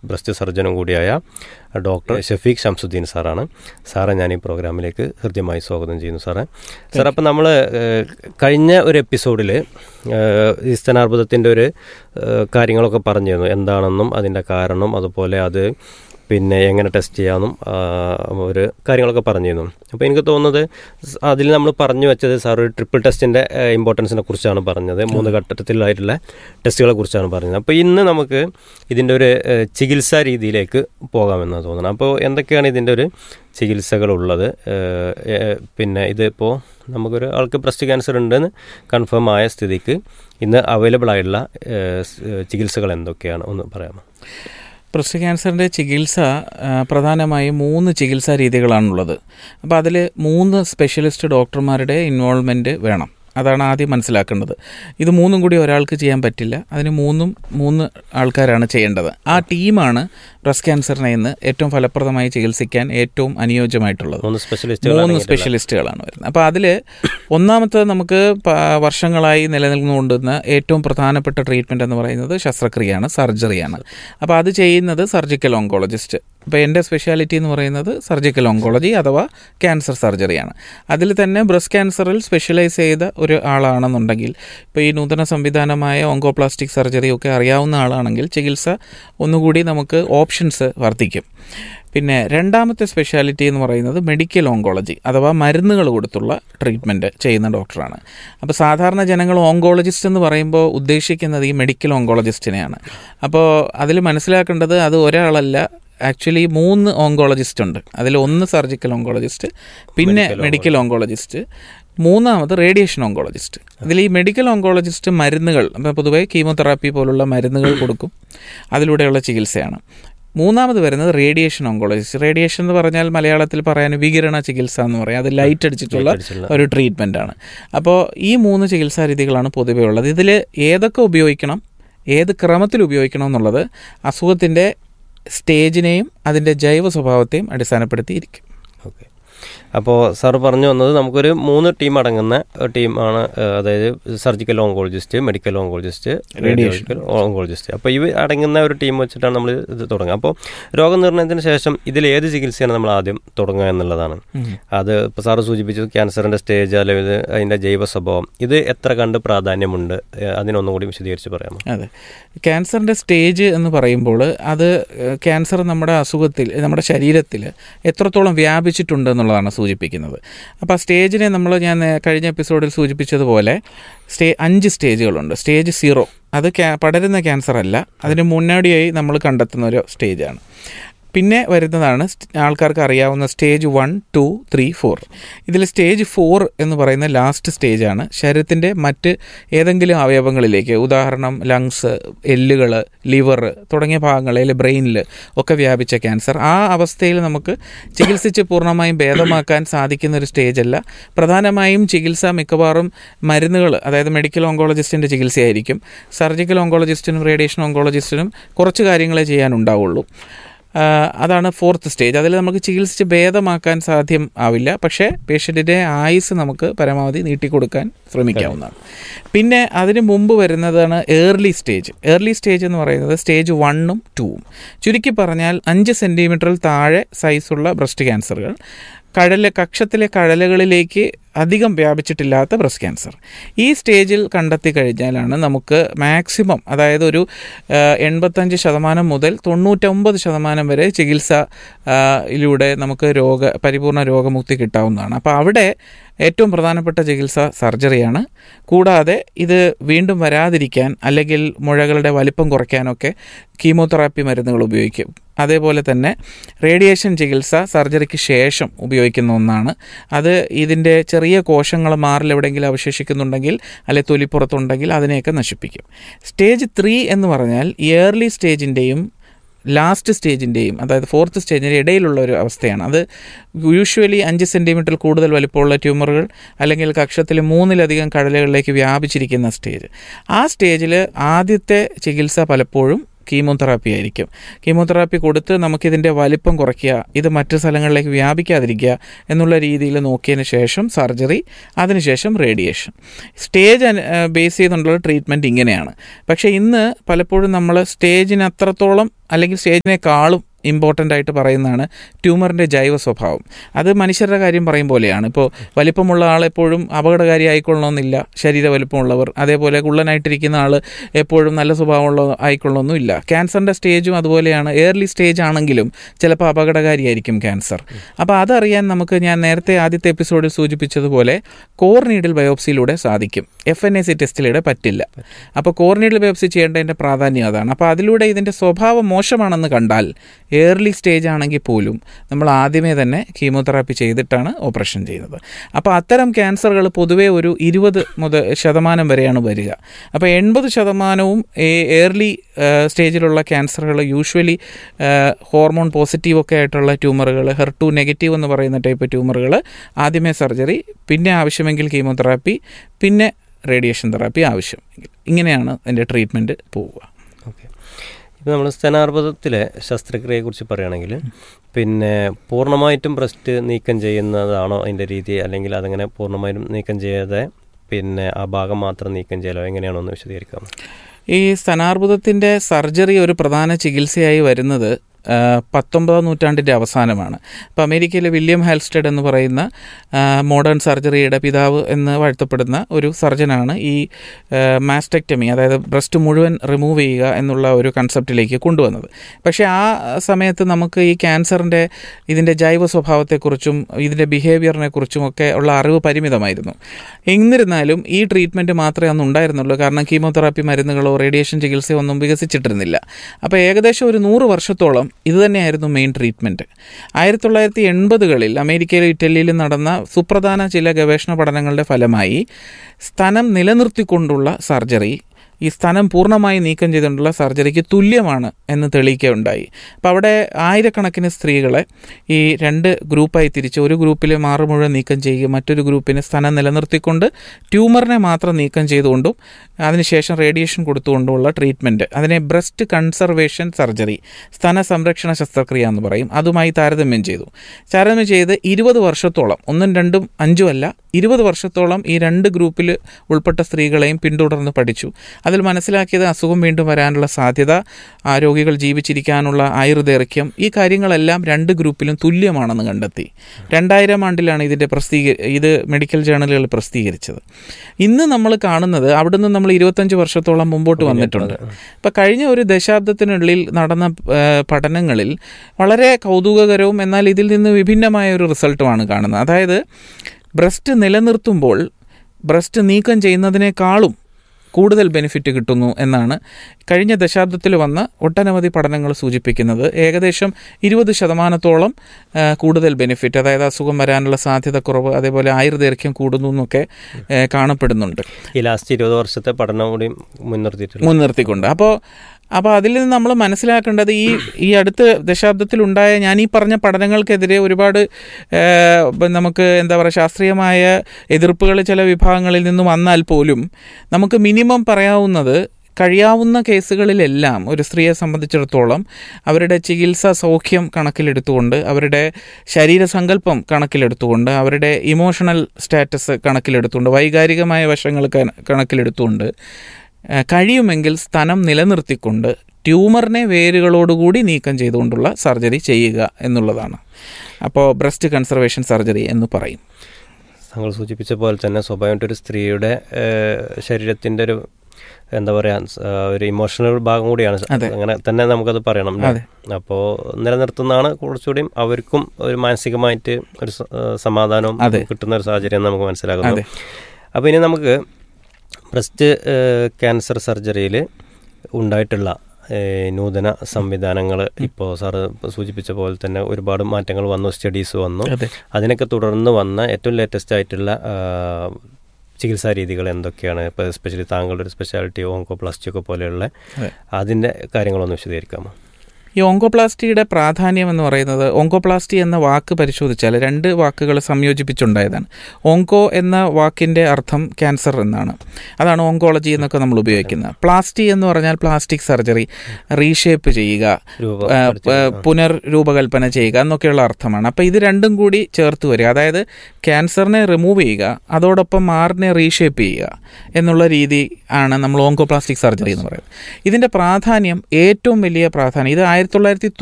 Breast സർജനും കൂടിയായ doctor Shafeeq Shamsuddin സാറാണ് സാറെ ഞാൻ ഈ പ്രോഗ്രാമിലേക്ക് ഹൃദ്യമായി സ്വാഗതം ചെയ്യുന്നു സാറേ സാർ അപ്പം നമ്മൾ കഴിഞ്ഞ ഒരു എപ്പിസോഡിൽ ഈ സ്തനാർബുദത്തിൻ്റെ ഒരു ഏഹ്, കാര്യങ്ങളൊക്കെ പറഞ്ഞിരുന്നു എന്താണെന്നും അതിൻ്റെ കാരണം അതുപോലെ അത് പിന്നെ എങ്ങനെ ടെസ്റ്റ് ചെയ്യാമെന്നും ആ, ഒരു കാര്യങ്ങളൊക്കെ പറഞ്ഞിരുന്നു അപ്പോൾ എനിക്ക് തോന്നുന്നത് സ് അതിൽ നമ്മൾ പറഞ്ഞു വെച്ചത് സാർ ഒരു ട്രിപ്പിൾ ടെസ്റ്റിൻ്റെ ഇമ്പോർട്ടൻസിനെ കുറിച്ചാണ് പറഞ്ഞത് മൂന്ന് ഘട്ടത്തിലായിട്ടുള്ള ടെസ്റ്റുകളെ കുറിച്ചാണ് പറഞ്ഞത് അപ്പോൾ ഇന്ന് നമുക്ക് ഇതിൻ്റെ ഒരു ഏഹ്, ചികിത്സാ രീതിയിലേക്ക് പോകാമെന്നാണ് തോന്നുന്നത് അപ്പോൾ എന്തൊക്കെയാണ് ഇതിൻ്റെ ഒരു ചികിത്സകളുള്ളത് ഏഹ്, ഏഹ്, പിന്നെ ഇതിപ്പോൾ നമുക്കൊരു ആൾക്ക് ബ്രസ്റ്റ് ക്യാൻസർ ഉണ്ടെന്ന് കൺഫേം ആയ സ്ഥിതിക്ക് ഇന്ന് അവൈലബിൾ ആയിട്ടുള്ള ഏഹ്, സ്- ഏഹ്, ചികിത്സകൾ എന്തൊക്കെയാണ് ഒന്ന് പറയാമോ ബ്രസ്റ്റ് ക്യാൻസറിൻ്റെ ചികിത്സ ആ, പ്രധാനമായും മൂന്ന് ചികിത്സാ രീതികളാണുള്ളത് അപ്പോൾ അതിൽ മൂന്ന് സ്പെഷ്യലിസ്റ്റ് ഡോക്ടർമാരുടെ ഇൻവോൾവ്മെൻറ്റ് വേണം അതാണ് ആദ്യം മനസ്സിലാക്കേണ്ടത് ഇത് മൂന്നും കൂടി ഒരാൾക്ക് ചെയ്യാൻ പറ്റില്ല അതിന് മൂന്നും മൂന്ന് ആൾക്കാരാണ് ചെയ്യേണ്ടത് ആ ടീമാണ് ബ്രസ്റ്റ് ക്യാൻസറിനെ ഇന്ന് ഏറ്റവും ഫലപ്രദമായി ചികിത്സിക്കാൻ ഏറ്റവും അനുയോജ്യമായിട്ടുള്ളത് മൂന്ന് സ്പെഷ്യലിസ്റ്റുകൾ മൂന്ന് സ്പെഷ്യലിസ്റ്റുകളാണ് വരുന്നത് അപ്പോൾ അതിൽ ഒന്നാമത്തത് നമുക്ക് പ- വർഷങ്ങളായി നിലനിൽന്നുകൊണ്ടുന്ന ഏറ്റവും പ്രധാനപ്പെട്ട ട്രീറ്റ്മെൻറ്റ് എന്ന് പറയുന്നത് ശസ്ത്രക്രിയയാണ് സർജറിയാണ് അപ്പോൾ അത് ചെയ്യുന്നത് സർജിക്കൽ ഓങ്കോളജിസ്റ്റ് അപ്പോൾ എൻ്റെ സ്പെഷ്യാലിറ്റി എന്ന് പറയുന്നത് സർജിക്കൽ ഓങ്കോളജി അഥവാ ക്യാൻസർ സർജറിയാണ് അതിൽ തന്നെ ബ്രസ്റ്റ് ക്യാൻസറിൽ സ്പെഷ്യലൈസ് ചെയ്ത ഒരു ആളാണെന്നുണ്ടെങ്കിൽ ഇപ്പോൾ ഈ നൂതന സംവിധാനമായ ഓങ്കോപ്ലാസ്റ്റിക് സർജറി ഒക്കെ അറിയാവുന്ന ആളാണെങ്കിൽ ചികിത്സ ഒന്നുകൂടി നമുക്ക് ഓപ്ഷൻസ് വർദ്ധിക്കും പിന്നെ രണ്ടാമത്തെ സ്പെഷ്യാലിറ്റി എന്ന് പറയുന്നത് മെഡിക്കൽ ഓങ്കോളജി അഥവാ മരുന്നുകൾ കൊടുത്തുള്ള ട്രീറ്റ്മെൻറ്റ് ചെയ്യുന്ന ഡോക്ടറാണ് അപ്പോൾ സാധാരണ ജനങ്ങൾ ഓങ്കോളജിസ്റ്റ് എന്ന് പറയുമ്പോൾ ഉദ്ദേശിക്കുന്നത് ഈ മെഡിക്കൽ ഓങ്കോളജിസ്റ്റിനെയാണ് അപ്പോൾ അതിൽ മനസ്സിലാക്കേണ്ടത് അത് ഒരാളല്ല ആക്ച്വലി മൂന്ന് ഓങ്കോളജിസ്റ്റ് ഉണ്ട് അതിൽ ഒന്ന് സർജിക്കൽ ഓങ്കോളജിസ്റ്റ് പിന്നെ മെഡിക്കൽ ഓങ്കോളജിസ്റ്റ് മൂന്നാമത് റേഡിയേഷൻ ഓങ്കോളജിസ്റ്റ് ഇതിൽ ഈ മെഡിക്കൽ ഓങ്കോളജിസ്റ്റ് മരുന്നുകൾ അപ്പോൾ പൊതുവേ കീമോതെറാപ്പി പോലുള്ള മരുന്നുകൾ കൊടുക്കും അതിലൂടെയുള്ള ചികിത്സയാണ് മൂന്നാമത് വരുന്നത് റേഡിയേഷൻ ഓങ്കോളജിസ്റ്റ് റേഡിയേഷൻ എന്ന് പറഞ്ഞാൽ മലയാളത്തിൽ പറയാൻ വികിരണ ചികിത്സ എന്ന് പറയാം അത് ലൈറ്റ് അടിച്ചിട്ടുള്ള അടിച്ചിട്ടുള്ള. ഒരു ട്രീറ്റ്മെൻ്റ് ആണ് അപ്പോൾ ഈ മൂന്ന് ചികിത്സാ രീതികളാണ് പൊതുവേ ഉള്ളത് ഇതിൽ ഏതൊക്കെ ഉപയോഗിക്കണം ഏത് ക്രമത്തിൽ ഉപയോഗിക്കണം എന്നുള്ളത് അസുഖത്തിൻ്റെ സ്റ്റേജിനെയും അതിൻ്റെ ജൈവ സ്വഭാവത്തെയും അടിസ്ഥാനപ്പെടുത്തിയിരിക്കും ഓക്കെ അപ്പോൾ സാർ പറഞ്ഞു വന്നത് നമുക്കൊരു മൂന്ന് ടീം അടങ്ങുന്ന ടീമാണ് അതായത് surgical oncologist medical oncologist radiological oncologist അപ്പോൾ ഇവ അടങ്ങുന്ന ഒരു ടീം വെച്ചിട്ടാണ് നമ്മൾ ഇത് തുടങ്ങുക അപ്പോൾ രോഗനിർണയത്തിന് ശേഷം ഇതിൽ ഏത് ചികിത്സയാണ് നമ്മൾ ആദ്യം തുടങ്ങുക എന്നുള്ളതാണ് അത് ഇപ്പോൾ സാറ് സൂചിപ്പിച്ചു ക്യാൻസറിൻ്റെ സ്റ്റേജ് അല്ലെങ്കിൽ അതിൻ്റെ ജൈവ സ്വഭാവം ഇത് എത്ര കണ്ട് പ്രാധാന്യമുണ്ട് ഏഹ് അതിനൊന്നും കൂടി വിശദീകരിച്ച് പറയാമോ അതെ ക്യാൻസറിൻ്റെ സ്റ്റേജ് എന്ന് പറയുമ്പോൾ അത് ഏഹ്, ക്യാൻസർ നമ്മുടെ അസുഖത്തിൽ നമ്മുടെ ശരീരത്തിൽ എത്രത്തോളം വ്യാപിച്ചിട്ടുണ്ട് എന്നുള്ളതാണ് സൂചിപ്പിക്കുന്നത് അപ്പോൾ ആ സ്റ്റേജിനെ നമ്മൾ ഞാൻ നേ- കഴിഞ്ഞ എപ്പിസോഡിൽ സൂചിപ്പിച്ചതുപോലെ സ്റ്റേ അഞ്ച് സ്റ്റേജുകളുണ്ട് സ്റ്റേജ് സീറോ അത് ക്യാ- പടരുന്ന ക്യാൻസർ അല്ല അതിന് മുന്നോടിയായി നമ്മൾ കണ്ടെത്തുന്ന ഒരു സ്റ്റേജാണ് പിന്നെ വരുന്നതാണ് സ്റ്റ്- ആൾക്കാർക്ക് അറിയാവുന്ന stage one two three four ഇതിൽ സ്റ്റേജ് ഫോർ എന്ന് പറയുന്ന ലാസ്റ്റ് സ്റ്റേജാണ് ശരീരത്തിൻ്റെ മറ്റ് ഏതെങ്കിലും അവയവങ്ങളിലേക്ക് ഉദാഹരണം ലങ്സ് എല്ലുകൾ ലിവർ തുടങ്ങിയ ഭാഗങ്ങളിൽ ബ്രെയിനിൽ ഒക്കെ വ്യാപിച്ച ക്യാൻസർ ആ അവസ്ഥയിൽ നമുക്ക് ചികിത്സിച്ച് പൂർണ്ണമായും ഭേദമാക്കാൻ സാധിക്കുന്ന ഒരു സ്റ്റേജല്ല പ്രധാനമായും ചികിത്സ മിക്കവാറും മരുന്നുകൾ അതായത് മെഡിക്കൽ ഓങ്കോളജിസ്റ്റിൻ്റെ ചികിത്സയായിരിക്കും സർജിക്കൽ ഓങ്കോളജിസ്റ്റിനും റേഡിയേഷൻ ഓങ്കോളജിസ്റ്റിനും കുറച്ച് കാര്യങ്ങളെ ചെയ്യാനുണ്ടാവുള്ളൂ ആ, അതാണ് ഫോർത്ത് സ്റ്റേജ് അതിൽ നമുക്ക് ചികിത്സിച്ച് ഭേദമാക്കാൻ സാധ്യം ആവില്ല പക്ഷേ പേഷ്യൻറ്റിൻ്റെ ആയുസ് നമുക്ക് പരമാവധി നീട്ടിക്കൊടുക്കാൻ ശ്രമിക്കാവുന്നതാണ് പിന്നെ അതിന് മുമ്പ് വരുന്നതാണ് ഏർലി സ്റ്റേജ് ഏർലി സ്റ്റേജ് എന്ന് പറയുന്നത് സ്റ്റേജ് വണ്ണും ടൂവും ചുരുക്കി പറഞ്ഞാൽ അഞ്ച് സെൻറ്റിമീറ്ററിൽ താഴെ സൈസുള്ള ബ്രസ്റ്റ് ക്യാൻസറുകൾ കഴല കക്ഷത്തിലെ കഴലുകളിലേക്ക് അധികം വ്യാപിച്ചിട്ടില്ലാത്ത ബ്രസ്റ്റ് ക്യാൻസർ ഈ സ്റ്റേജിൽ കണ്ടെത്തി കഴിഞ്ഞാലാണ് നമുക്ക് മാക്സിമം അതായത് ഒരു ആ, എൺപത്തഞ്ച് ശതമാനം മുതൽ തൊണ്ണൂറ്റൊമ്പത് ശതമാനം വരെ ചികിത്സ ആ, യിലൂടെ നമുക്ക് രോഗ പരിപൂർണ രോഗമുക്തി കിട്ടാവുന്നതാണ് അപ്പോൾ അവിടെ ഏറ്റവും പ്രധാനപ്പെട്ട ചികിത്സ സർജറിയാണ് കൂടാതെ ഇത് വീണ്ടും വരാതിരിക്കാൻ അല്ലെങ്കിൽ മുഴകളുടെ വലിപ്പം കുറയ്ക്കാനൊക്കെ കീമോതെറാപ്പി മരുന്നുകൾ ഉപയോഗിക്കും അതേപോലെ തന്നെ റേഡിയേഷൻ ചികിത്സ സർജറിക്ക് ശേഷം ഉപയോഗിക്കുന്ന ഒന്നാണ് അത് ഇതിൻ്റെ ചെറിയ കോശങ്ങൾ മാറിൽ എവിടെയെങ്കിലും അവശേഷിക്കുന്നുണ്ടെങ്കിൽ അല്ലെങ്കിൽ തൊലിപ്പുറത്തുണ്ടെങ്കിൽ അതിനെയൊക്കെ നശിപ്പിക്കും സ്റ്റേജ് ത്രീ എന്ന് പറഞ്ഞാൽ ഇയർലി സ്റ്റേജിൻ്റെയും ലാസ്റ്റ് സ്റ്റേജിൻ്റെയും അതായത് ഫോർത്ത് സ്റ്റേജിൻ്റെ ഇടയിലുള്ള ഒരു അവസ്ഥയാണ് അത് യൂഷ്വലി അഞ്ച് സെൻറ്റിമീറ്റർ കൂടുതൽ വലിപ്പമുള്ള ട്യൂമറുകൾ അല്ലെങ്കിൽ കക്ഷത്തിൽ മൂന്നിലധികം കടലുകളിലേക്ക് വ്യാപിച്ചിരിക്കുന്ന സ്റ്റേജ് ആ സ്റ്റേജിൽ ആദ്യത്തെ ചികിത്സ പലപ്പോഴും കീമോതെറാപ്പി ആയിരിക്കും കീമോതെറാപ്പി കൊടുത്ത് നമുക്കിതിൻ്റെ വലിപ്പം കുറയ്ക്കുക ഇത് മറ്റു സ്ഥലങ്ങളിലേക്ക് വ്യാപിക്കാതിരിക്കുക എന്നുള്ള രീതിയിൽ നോക്കിയതിന് ശേഷം സർജറി അതിനുശേഷം റേഡിയേഷൻ സ്റ്റേജ് ബേസ് ചെയ്തുകൊണ്ടുള്ള ട്രീറ്റ്മെൻറ്റ് ഇങ്ങനെയാണ് പക്ഷേ ഇന്ന് പലപ്പോഴും നമ്മൾ സ്റ്റേജിന് അത്രത്തോളം അല്ലെങ്കിൽ സ്റ്റേജിനേക്കാളും ഇമ്പോർട്ടൻ്റ് ആയിട്ട് പറയുന്നതാണ് ട്യൂമറിൻ്റെ ജൈവ സ്വഭാവം അത് മനുഷ്യരുടെ കാര്യം പറയും പോലെയാണ് ഇപ്പോൾ വലിപ്പമുള്ള ആൾ എപ്പോഴും അപകടകാരി ആയിക്കൊള്ളണമെന്നില്ല ശരീര വലിപ്പമുള്ളവർ അതേപോലെ കുള്ളനായിട്ടിരിക്കുന്ന ആൾ എപ്പോഴും നല്ല സ്വഭാവമുള്ള ആയിക്കൊള്ളണമെന്നില്ല ക്യാൻസറിൻ്റെ സ്റ്റേജും അതുപോലെയാണ് ഏർലി സ്റ്റേജ് ആണെങ്കിലും ചിലപ്പോൾ അപകടകാരിയായിരിക്കും ക്യാൻസർ അപ്പോൾ അതറിയാൻ നമുക്ക് ഞാൻ നേരത്തെ ആദ്യത്തെ എപ്പിസോഡിൽ സൂചിപ്പിച്ചതുപോലെ കോർ നീഡിൽ ബയോപ്സിയിലൂടെ സാധിക്കും എഫ് എൻ എ സി ടെസ്റ്റിലൂടെ പറ്റില്ല അപ്പോൾ കോർ നീഡിൽ ബയോപ്സി ചെയ്യേണ്ടതിൻ്റെ പ്രാധാന്യം അതാണ് അപ്പോൾ അതിലൂടെ ഇതിൻ്റെ സ്വഭാവം മോശമാണെന്ന് കണ്ടാൽ ഏർലി സ്റ്റേജ് ആണെങ്കിൽ പോലും നമ്മൾ ആദ്യമേ തന്നെ കീമോതെറാപ്പി ചെയ്തിട്ടാണ് ഓപ്പറേഷൻ ചെയ്യുന്നത് അപ്പോൾ അത്തരം ക്യാൻസറുകൾ പൊതുവേ ഒരു ഇരുപത് മുതൽ ശതമാനം വരെയാണ് വരിക അപ്പോൾ എൺപത് ശതമാനവും ഏർലി സ്റ്റേജിലുള്ള ക്യാൻസറുകൾ യൂഷ്വലി ഹോർമോൺ പോസിറ്റീവ് ഒക്കെ ആയിട്ടുള്ള ട്യൂമറുകൾ ഹെർട്ടു നെഗറ്റീവ് എന്ന് പറയുന്ന ടൈപ്പ് ട്യൂമറുകൾ ആദ്യമേ സർജറി പിന്നെ ആവശ്യമെങ്കിൽ കീമോതെറാപ്പി പിന്നെ റേഡിയേഷൻ തെറാപ്പി ആവശ്യം ഇങ്ങനെയാണ് അതിൻ്റെ ട്രീറ്റ്മെൻറ്റ് പോവുക ഓക്കെ ഇപ്പോൾ നമ്മൾ സ്തനാർബുദത്തിലെ ശസ്ത്രക്രിയയെക്കുറിച്ച് പറയുകയാണെങ്കിൽ പിന്നെ പൂർണ്ണമായിട്ടും ബ്രസ്റ്റ് നീക്കം ചെയ്യുന്നതാണോ അതിൻ്റെ രീതി അല്ലെങ്കിൽ അതങ്ങനെ പൂർണ്ണമായിട്ടും നീക്കം ചെയ്യാതെ പിന്നെ ആ ഭാഗം മാത്രം നീക്കം ചെയ്യലോ എങ്ങനെയാണോ ഒന്ന് വിശദീകരിക്കാം ഈ സ്തനാർബുദത്തിൻ്റെ സർജറി ഒരു പ്രധാന ചികിത്സയായി വരുന്നത് ആ, പത്തൊമ്പതാം നൂറ്റാണ്ടിൻ്റെ അവസാനമാണ് അപ്പോൾ അമേരിക്കയിലെ വില്യം ഹാൽസ്റ്റഡ് എന്ന് പറയുന്ന ആ, മോഡേൺ സർജറിയുടെ പിതാവ് എന്ന് വാഴ്ത്തപ്പെടുന്ന ഒരു സർജനാണ് ഈ ആ, മാസ്റ്റക്ടമി അതായത് ബ്രസ്റ്റ് മുഴുവൻ റിമൂവ് ചെയ്യുക എന്നുള്ള ഒരു കൺസെപ്റ്റിലേക്ക് കൊണ്ടുവന്നത് പക്ഷേ ആ സമയത്ത് നമുക്ക് ഈ ക്യാൻസറിൻ്റെ ഇതിൻ്റെ ജൈവ സ്വഭാവത്തെക്കുറിച്ചും ഇതിൻ്റെ ബിഹേവിയറിനെ കുറിച്ചും ഒക്കെ ഉള്ള അറിവ് പരിമിതമായിരുന്നു എന്നിരുന്നാലും ഈ ട്രീറ്റ്മെൻറ്റ് മാത്രമേ അന്ന് ഉണ്ടായിരുന്നുള്ളൂ കാരണം കീമോതെറാപ്പി മരുന്നുകളോ റേഡിയേഷൻ ചികിത്സയോ ഒന്നും വികസിച്ചിട്ടിരുന്നില്ല അപ്പോൾ ഏകദേശം ഒരു നൂറ് വർഷത്തോളം ഇത് തന്നെയായിരുന്നു മെയിൻ ട്രീറ്റ്മെൻറ്റ് ആയിരത്തി തൊള്ളായിരത്തി എൺപതുകളിൽ അമേരിക്കയിലും ഇറ്റലിയിലും നടന്ന സുപ്രധാന ചില ഗവേഷണ പഠനങ്ങളുടെ ഫലമായി സ്തനം നിലനിർത്തിക്കൊണ്ടുള്ള സർജറി ഈ സ്ഥലം പൂർണ്ണമായി നീക്കം ചെയ്തുകൊണ്ടുള്ള സർജറിക്ക് തുല്യമാണ് എന്ന് തെളിയിക്കുകയുണ്ടായി അപ്പോൾ അവിടെ ആയിരക്കണക്കിന് സ്ത്രീകളെ ഈ രണ്ട് ഗ്രൂപ്പായി തിരിച്ച് ഒരു ഗ്രൂപ്പിൽ മാറ് മുഴുവൻ നീക്കം ചെയ്യുക മറ്റൊരു ഗ്രൂപ്പിന് സ്ഥലം നിലനിർത്തിക്കൊണ്ട് ട്യൂമറിനെ മാത്രം നീക്കം ചെയ്തുകൊണ്ടും അതിനുശേഷം റേഡിയേഷൻ കൊടുത്തുകൊണ്ടുമുള്ള ട്രീറ്റ്മെൻറ്റ് അതിനെ ബ്രസ്റ്റ് കൺസർവേഷൻ സർജറി സ്തന സംരക്ഷണ ശസ്ത്രക്രിയ എന്ന് പറയും അതുമായി താരതമ്യം ചെയ്തു താരതമ്യം ചെയ്ത് ഇരുപത് വർഷത്തോളം ഒന്നും രണ്ടും അഞ്ചും അല്ല ഇരുപത് വർഷത്തോളം ഈ രണ്ട് ഗ്രൂപ്പിൽ ഉൾപ്പെട്ട സ്ത്രീകളെയും പിന്തുടർന്ന് പഠിച്ചു അതിൽ മനസ്സിലാക്കിയത് അസുഖം വീണ്ടും വരാനുള്ള സാധ്യത ആ രോഗികൾ ജീവിച്ചിരിക്കാനുള്ള ആയുർദൈർഘ്യം ഈ കാര്യങ്ങളെല്ലാം രണ്ട് ഗ്രൂപ്പിലും തുല്യമാണെന്ന് കണ്ടെത്തി രണ്ടായിരം ആണ്ടിലാണ് ഇതിൻ്റെ പ്രസിദ്ധീക ഇത് മെഡിക്കൽ ജേണലുകൾ പ്രസിദ്ധീകരിച്ചത് ഇന്ന് നമ്മൾ കാണുന്നത് അവിടുന്ന് നമ്മൾ ഇരുപത്തഞ്ച് വർഷത്തോളം മുമ്പോട്ട് വന്നിട്ടുണ്ട് ഇപ്പം കഴിഞ്ഞ ഒരു ദശാബ്ദത്തിനുള്ളിൽ നടന്ന ആ, പഠനങ്ങളിൽ വളരെ കൗതുകകരവും എന്നാൽ ഇതിൽ നിന്ന് വിഭിന്നമായ ഒരു റിസൾട്ടുമാണ് കാണുന്നത് അതായത് ബ്രസ്റ്റ് നിലനിർത്തുമ്പോൾ ബ്രസ്റ്റ് നീക്കം ചെയ്യുന്നതിനേക്കാളും കൂടുതൽ ബെനിഫിറ്റ് കിട്ടുന്നു എന്നാണ് കഴിഞ്ഞ ദശാബ്ദത്തിൽ വന്ന ഒട്ടനവധി പഠനങ്ങൾ സൂചിപ്പിക്കുന്നത് ഏകദേശം ഇരുപത് ശതമാനത്തോളം ആ, കൂടുതൽ ബെനിഫിറ്റ് അതായത് അസുഖം വരാനുള്ള സാധ്യത കുറവ് അതേപോലെ ആയുർദൈർഘ്യം കൂടുന്നു എന്നൊക്കെ ആ, കാണപ്പെടുന്നുണ്ട് ഈ ലാസ്റ്റ് ഇരുപത് വർഷത്തെ പഠനം കൂടി മുൻനിർത്തിയിട്ടുണ്ട് മുൻനിർത്തിക്കൊണ്ട് അപ്പോൾ അപ്പോൾ അതിൽ നിന്ന് നമ്മൾ മനസ്സിലാക്കേണ്ടത് ഈ ഈ അടുത്ത ദശാബ്ദത്തിലുണ്ടായ ഞാൻ ഈ പറഞ്ഞ പഠനങ്ങൾക്കെതിരെ ഒരുപാട് ഏഹ്, ഇപ്പം നമുക്ക് എന്താ പറയുക ശാസ്ത്രീയമായ എതിർപ്പുകൾ ചില വിഭാഗങ്ങളിൽ നിന്ന് വന്നാൽ പോലും നമുക്ക് മിനിമം പറയാവുന്നത് കഴിയാവുന്ന കേസുകളിലെല്ലാം ഒരു സ്ത്രീയെ സംബന്ധിച്ചിടത്തോളം അവരുടെ ചികിത്സാ സൗഖ്യം കണക്കിലെടുത്തുകൊണ്ട് അവരുടെ ശരീരസങ്കല്പം കണക്കിലെടുത്തുകൊണ്ട് അവരുടെ ഇമോഷണൽ സ്റ്റാറ്റസ് കണക്കിലെടുത്തുകൊണ്ട് വൈകാരികമായ വശങ്ങൾ കണ- കണക്കിലെടുത്തുകൊണ്ട് ഏഹ് കഴിയുമെങ്കിൽ സ്ഥലം നിലനിർത്തിക്കൊണ്ട് ട്യൂമറിനെ വേരുകളോടുകൂടി നീക്കം ചെയ്തുകൊണ്ടുള്ള സർജറി ചെയ്യുക എന്നുള്ളതാണ് അപ്പോൾ ബ്രസ്റ്റ് കൺസർവേഷൻ സർജറി എന്ന് പറയും താങ്കൾ സൂചിപ്പിച്ച പോലെ തന്നെ സ്വാഭാവികമായിട്ട് ഒരു സ്ത്രീയുടെ ശരീരത്തിൻ്റെ ഒരു എന്താ പറയുക ഒരു ഇമോഷണൽ ഭാഗം കൂടിയാണ് അതെ. അങ്ങനെ തന്നെ നമുക്കത് പറയണം അതെ. അപ്പോൾ നിലനിർത്തുന്നതാണ് കുറച്ചുകൂടിയും അവർക്കും ഒരു മാനസികമായിട്ട് ഒരു സ- ആ, സമാധാനവും അതെ. കിട്ടുന്ന ഒരു സാഹചര്യം നമുക്ക് മനസ്സിലാകുന്നു അതെ. അപ്പോൾ ഇനി നമുക്ക് ബ്രസ്റ്റ് ക്യാൻസർ സർജറിയിൽ ഉണ്ടായിട്ടുള്ള ഏഹ്, നൂതന സംവിധാനങ്ങൾ ഇപ്പോൾ സാറ് സൂചിപ്പിച്ച പോലെ തന്നെ ഒരുപാട് മാറ്റങ്ങൾ വന്നു സ്റ്റഡീസ് വന്നു അതെ അതിനൊക്കെ തുടർന്ന് വന്ന ഏറ്റവും ലേറ്റസ്റ്റ് ആയിട്ടുള്ള ആ, ചികിത്സാ രീതികൾ എന്തൊക്കെയാണ് ഇപ്പോൾ എസ്പെഷ്യലി താങ്കളുടെ ഒരു സ്പെഷ്യാലിറ്റി ഓങ്കോപ്ലാസ്റ്റി ഒക്കെ പോലെയുള്ള അതെ. അതിൻ്റെ കാര്യങ്ങളൊന്ന് വിശദീകരിക്കാമോ ഈ ഓങ്കോപ്ലാസ്റ്റിയുടെ പ്രാധാന്യം എന്ന് പറയുന്നത് ഓങ്കോപ്ലാസ്റ്റി എന്ന വാക്ക് പരിശോധിച്ചാൽ രണ്ട് വാക്കുകൾ സംയോജിപ്പിച്ചുണ്ടായതാണ് ഓങ്കോ എന്ന വാക്കിൻ്റെ അർത്ഥം ക്യാൻസർ എന്നാണ് അതാണ് ഓങ്കോളജി എന്നൊക്കെ നമ്മൾ ഉപയോഗിക്കുന്നത് പ്ലാസ്റ്റി എന്ന് പറഞ്ഞാൽ പ്ലാസ്റ്റിക് സർജറി റീഷേപ്പ് ചെയ്യുക രൂപ- ആ, ആ, പുനർരൂപകൽപ്പന ചെയ്യുക എന്നൊക്കെയുള്ള അർത്ഥമാണ് അപ്പോൾ ഇത് രണ്ടും കൂടി ചേർത്ത് വരിക അതായത് ക്യാൻസറിനെ റിമൂവ് ചെയ്യുക അതോടൊപ്പം മാറിനെ റീഷേപ്പ് ചെയ്യുക എന്നുള്ള രീതി ആണ് നമ്മൾ ഓങ്കോപ്ലാസ്റ്റിക് സർജറി എന്ന് പറയുന്നത് ഇതിൻ്റെ പ്രാധാന്യം ഏറ്റവും വലിയ പ്രാധാന്യം ഇത് ആയിരത്തി തൊള്ളായിരത്തി